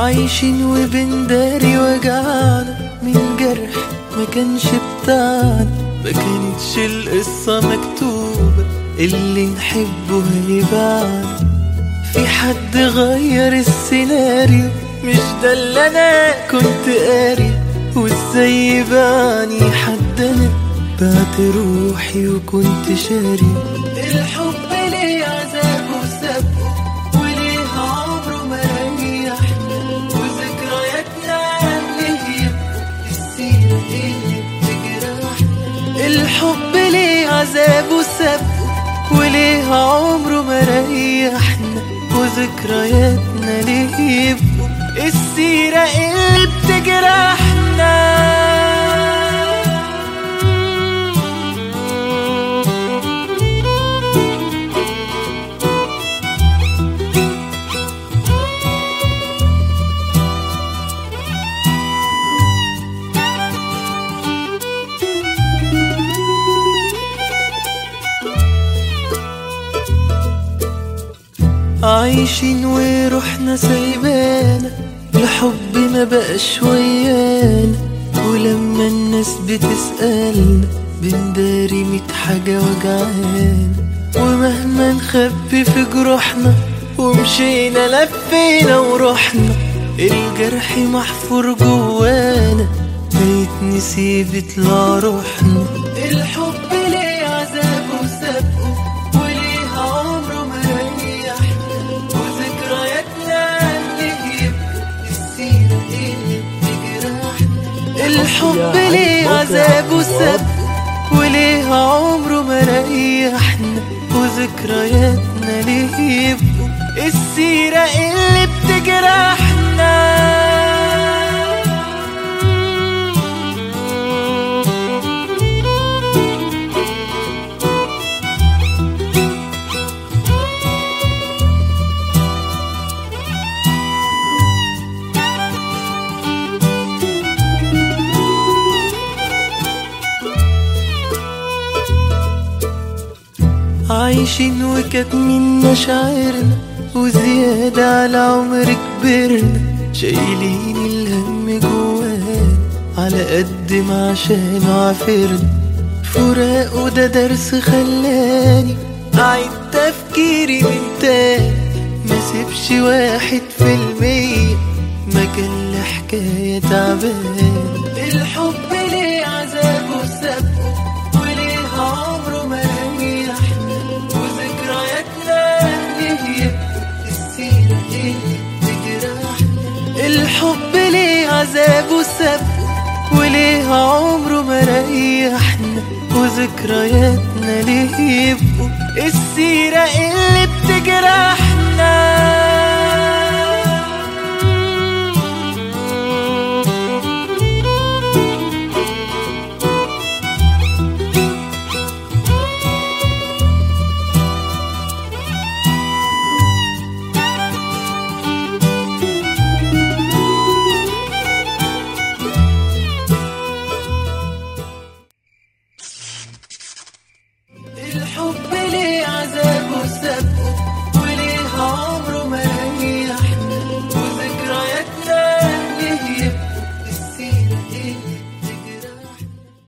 عايشين وبنداري وجعنا من جرح ما كانش بتاعنا ما كانتش القصة مكتوبة اللي نحبه هيباعنا في حد غير السيناريو مش ده اللي انا كنت قاري وازاي باني حد انا بعت روحي وكنت شاري الحب ليه عذاب وسابقه وليه عمره ما ريحنا وذكرياتنا ليه يبقوا السيرة اللي بتجرحنا الحب ليه عذاب وسابقه وليه عمره ما ريحنا وذكرياتنا ليه يبقوا السيرة اللي بتجرحنا عايشين وروحنا سايبانا الحب ما بقاش ويانا ولما الناس بتسألنا بنداري ميت حاجة وجعانا ومهما نخبي في جروحنا ومشينا لفينا ورحنا الجرح محفور جوانا ما يتنسي بيطلع روحنا الحب ليه عذاب وسابقه وليه عمره ما ريحنا وذكرياتنا اللي يبقوا السيرة اللي بتجرحنا الحب ليه عذاب وسابقه وليه عمره ما ريحنا وذكرياتنا ليه يبقوا السيرة اللي بتجرحنا عايشين وكاتمين مشاعرنا وزيادة على عمر كبرنا شايلين الهم جوانا على قد ما عشان عافرنا فراق ده درس خلاني أعيد تفكيري من تاني ما سيبش واحد في المية مجال حكاية تعبان الحب ليه عذاب وسابقه وليه عمره ما ريحنا وذكرياتنا ليه يبقوا السيرة اللي بتجرحنا الحب ليه عذاب وسابقه وليه عمره ما ريحنا وذكرياتنا ليه يبقوا السيرة اللي بتجرحنا